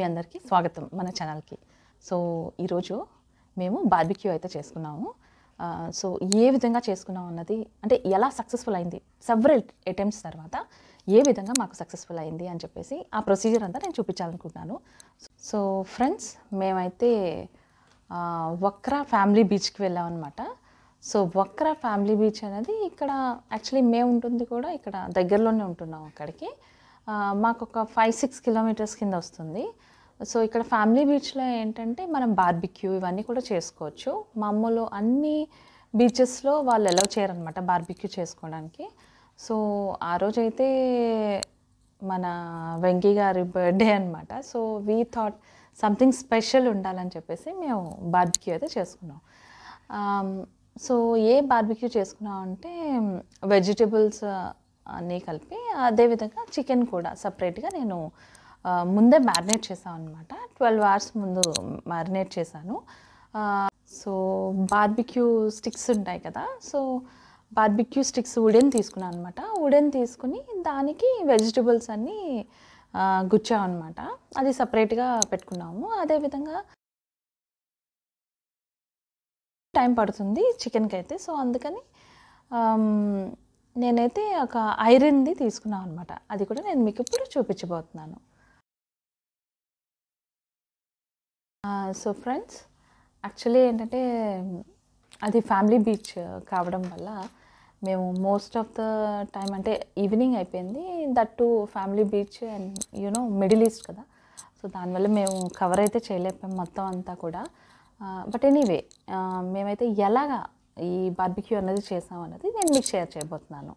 మీ అందరికీ స్వాగతం మన ఛానల్కి సో ఈరోజు మేము బార్బిక్యూ అయితే చేసుకున్నాము ఆ, సో ఏ విధంగా చేసుకున్నాం అన్నది అంటే ఎలా సక్సెస్ఫుల్ అయింది సెవరల్ అటెంప్ట్స్ తర్వాత ఏ విధంగా మాకు సక్సెస్ఫుల్ అయింది అని చెప్పేసి ఆ ప్రొసీజర్ అంతా నేను చూపించాలనుకుంటున్నాను సో ఫ్రెండ్స్ మేమైతే ఆ, వక్రా ఫ్యామిలీ బీచ్కి వెళ్ళాం అనమాట సో వక్రా ఫ్యామిలీ బీచ్ అనేది ఇక్కడ యాక్చువల్లీ మేము ఉంటుంది కూడా ఇక్కడ దగ్గరలోనే ఉంటున్నాం అక్కడికి ఆ, మాకు ఒక ఫైవ్ సిక్స్ కిలోమీటర్స్ కింద వస్తుంది సో ఇక్కడ ఫ్యామిలీ బీచ్లో ఏంటంటే మనం బార్బిక్యూ ఇవన్నీ కూడా చేసుకోవచ్చు మామూలు అన్ని బీచెస్లో వాళ్ళు ఎలవ్ చేయరనమాట బార్బిక్యూ చేసుకోవడానికి సో ఆ రోజైతే మన వెంకీ గారి బర్త్డే అనమాట so we thought something special ఉండాలని చెప్పేసి మేము బార్బిక్యూ అయితే చేసుకున్నాం ఆమ్, సో ఏ బార్బిక్యూ చేసుకున్నాం అంటే వెజిటేబుల్స్ అన్నీ కలిపి అదేవిధంగా చికెన్ కూడా సపరేట్గా నేను ఆ, ముందే మ్యారినేట్ చేసాను అనమాట ట్వెల్వ్ అవర్స్ ముందు మ్యారినేట్ చేశాను ఆ, సో బార్బిక్యూ స్టిక్స్ ఉంటాయి కదా సో బార్బిక్యూ స్టిక్స్ ఉడెన్ తీసుకున్నాను అనమాట ఉడెన్ తీసుకుని దానికి వెజిటబుల్స్ అన్నీ గుచ్చామన్నమాట అది సపరేట్గా పెట్టుకున్నాము అదేవిధంగా టైం పడుతుంది చికెన్కి అయితే సో అందుకని ఆమ్, నేనైతే ఒక ఐరన్ది తీసుకున్నాను అనమాట అది కూడా నేను మీకు ఇప్పుడు చూపించబోతున్నాను సో ఫ్రెండ్స్ యాక్చువల్లీ ఏంటంటే అది ఫ్యామిలీ బీచ్ కావడం వల్ల మేము మోస్ట్ ఆఫ్ ద టైం అంటే ఈవినింగ్ అయిపోయింది that too family beach and you know middle east కదా సో దానివల్ల మేము కవర్ అయితే చేయలేకపోయాం మొత్తం అంతా కూడా బట్ ఎనీవే మేమైతే ఎలాగా ఈ బార్బిక్యూ అనేది చేసాం అన్నది నేను మీకు షేర్ చేయబోతున్నాను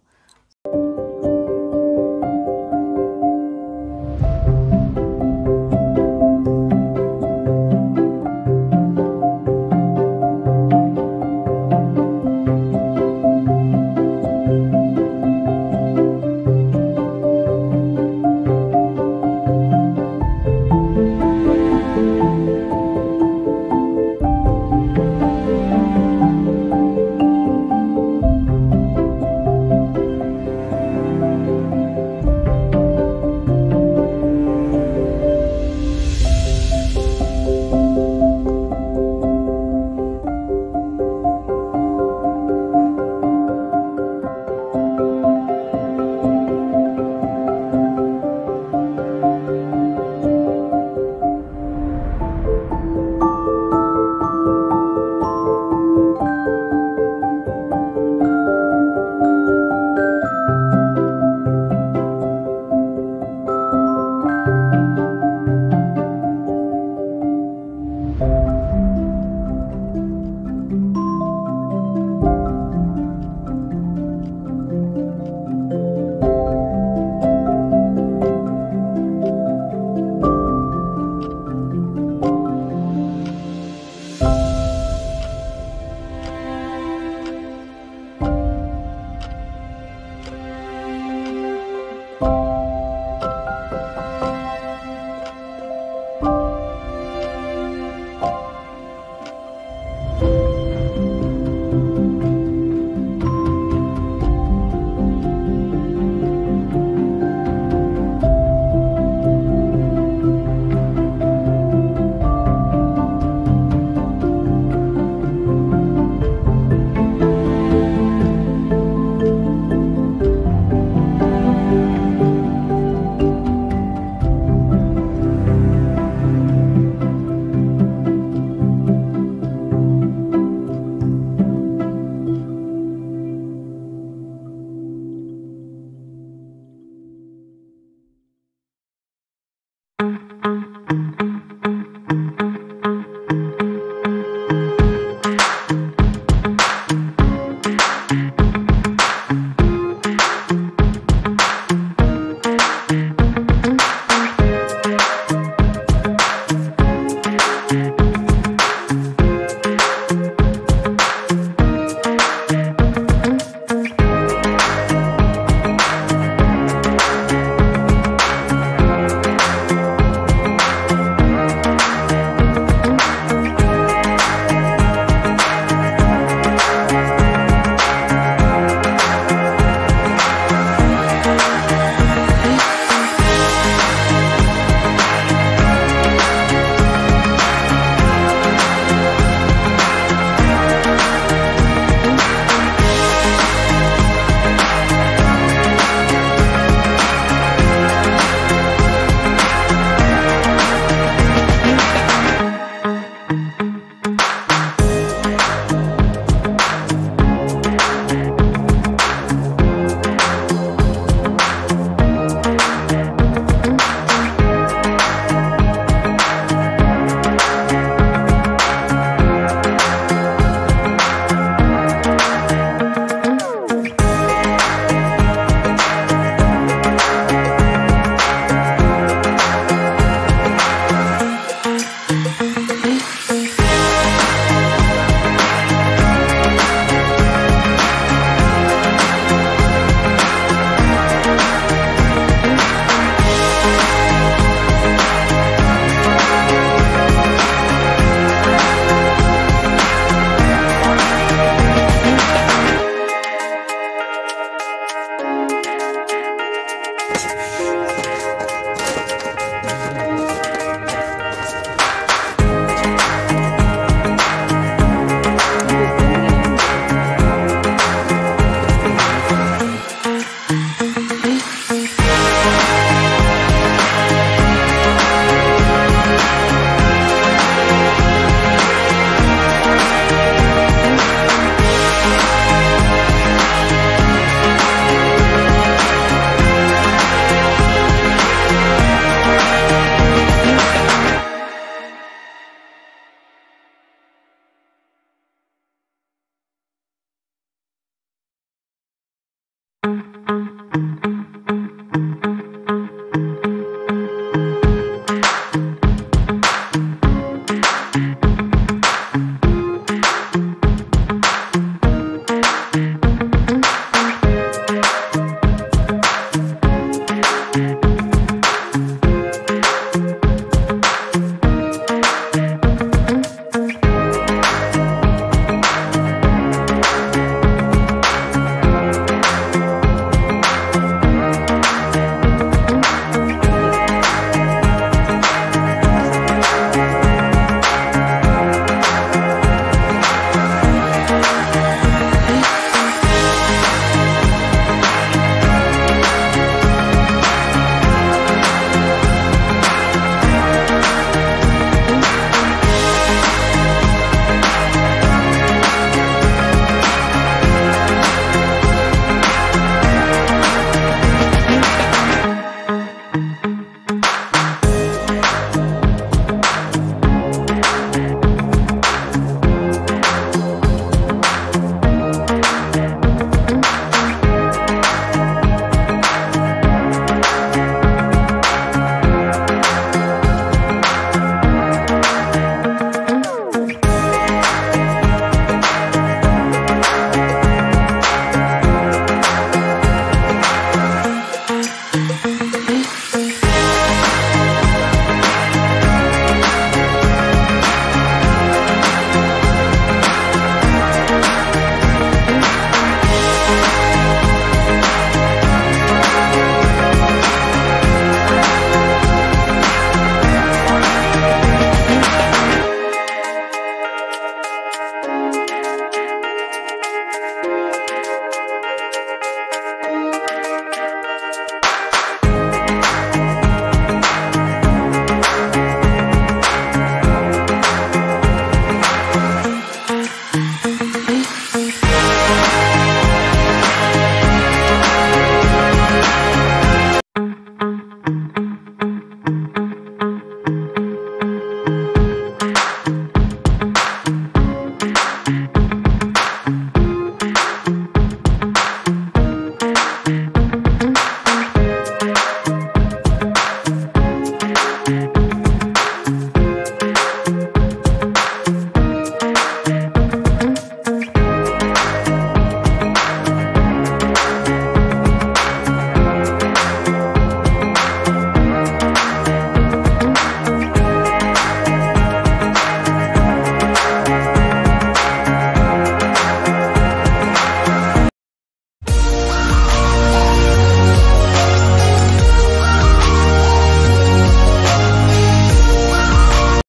Thank